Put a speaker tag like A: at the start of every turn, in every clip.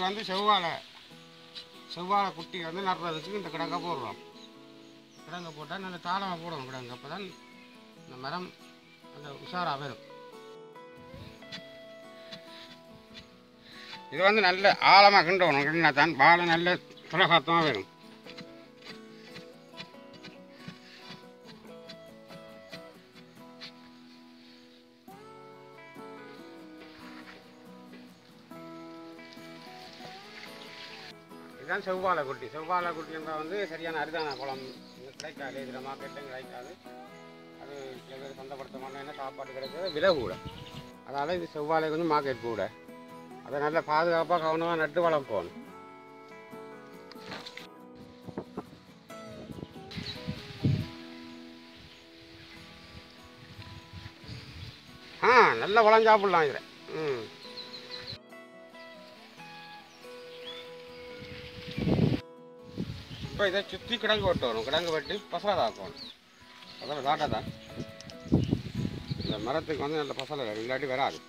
A: வந்து செவ்வாழை செவ்வாழை குட்டி வந்து நடுறதுக்கு இந்த கிடங்க போடுறோம் கிடங்க போட்டால் நல்ல தாளமாக போடணும் கிடங்கு அப்போ தான் இந்த மரம் அந்த உஷாராக வரும் இது வந்து நல்ல ஆழமாக கிண்டணும் கிண்டினா தான் வாழை நல்ல திலகாத்தமாக வரும் இதுதான் செவ்வாழை குட்டி செவ்வாழை குட்டி என்றால் வந்து சரியான அரிதான பழம் இங்க கிடைக்காது இதில் மார்க்கெட்டும் கிடைக்காது அது சில பேர் சந்தைப்படுத்த மாட்டேன் சாப்பாடு கிடைக்கிறது விலை கூட அதனால் இது செவ்வாழை வந்து மார்க்கெட் கூட அதை நல்லா பாதுகாப்பாக கவனமாக நட்டு வளர்ப்போம் ஆ நல்லா வளம் சாப்பிடலாம் இதில் ம் இப்போ இதை சுற்றி கிடங்கு வெட்டு வரும் கிடங்கு வெட்டி பசலை ஆக்கணும் பசலை தாட்டா தான் இந்த மரத்துக்கு வந்து நல்ல பசலை வரும் இல்லாட்டி வராது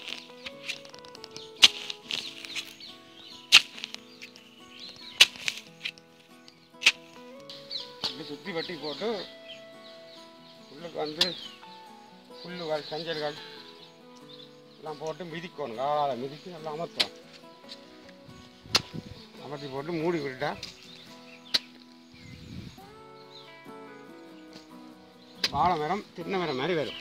A: இப்படி சுற்றி வெட்டி போட்டு உள்ளுக்கு வந்து புல்லுகள் சஞ்சல்கள் எல்லாம் போட்டு மிதிக்கணும் காலால் மிதித்து நல்லா அமர்த்தணும் அமர்த்தி போட்டு மூடி விட்டுட்டா வாழை மரம் தின்ன மரம் மாதிரி வரும்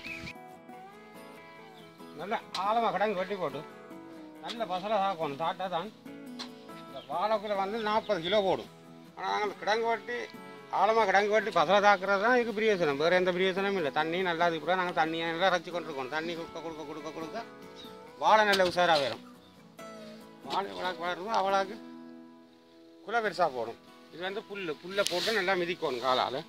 A: நல்ல ஆழமாக கிடங்கு வெட்டி போட்டு நல்ல பசலை சாக்கணும் சாப்பிட்டா தான் இந்த வாழைக்குள்ள வந்து நாற்பது கிலோ போடும் ஆனால் நாங்கள் கிடங்கு வெட்டி ஆழமாக கிடங்கு வெட்டி பசலை தாக்குறது தான் இதுக்கு பிரியோசனம் வேறு எந்த பிரியோசனமும் இல்லை தண்ணி நல்லா அதுக்கு கூட நாங்கள் தண்ணியை நல்லா ரச்சு கொண்டிருக்கோம் தண்ணி கொடுக்க கொடுக்க கொடுக்க கொடுக்க வாழை நல்ல உஷாராக வரும் வாழை எவ்வளோக்கு வளருதோ அவ்வளோக்கு குலை பெருசாக போடும் இது வந்து புல் புல்லை போட்டு நல்லா மிதிக்கணும் காலால்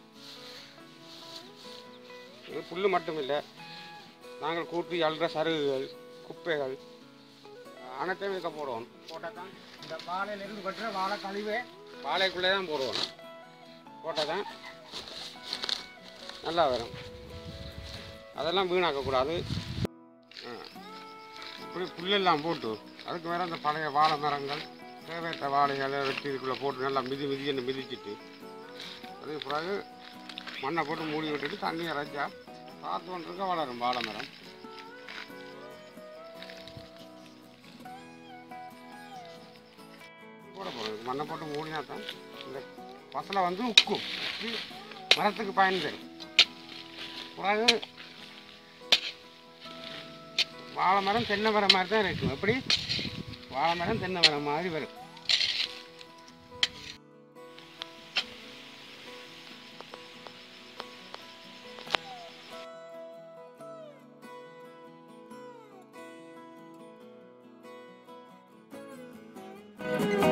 A: இது புல் மட்டும் இல்லை நாங்கள் கூட்டி அழுற சருகுகள் குப்பைகள் அனைத்தையும் இதுக்க போடுவோம் போட்டால் தான் இந்த வாழையிலேருந்து கட்டுற வாழை கழிவே வாழைக்குள்ளே தான் போடுவோம் போட்டால் தான் நல்லா வரும் அதெல்லாம் வீணாக்கக்கூடாது ஆ. இப்படி புல்லெல்லாம் போட்டு அதுக்கு மேலே அந்த பழைய வாழை மரங்கள் தேவையற்ற வாழைகளை வெட்டி இதுக்குள்ளே போட்டு நல்லா மிதி மிதின்னு மிதிச்சிட்டு அதுக்கு பிறகு மண்ணை போட்டு மூடி விட்டுட்டு தண்ணியை இறைச்சா காற்று ஒன்றுக்கு வளரும் வாழை மரம் போட போகிறோம் மண்ணை போட்டு மூடினா தான் இந்த பசலை வந்து உக்கும் உப்பி மரத்துக்கு பயன் தரும் பிறகு வாழை மரம் தென்னை மரம் மாதிரி தான் இருக்கும் எப்படி வாழை மரம் தென்னை மரம் மாதிரி வரும்
B: Thank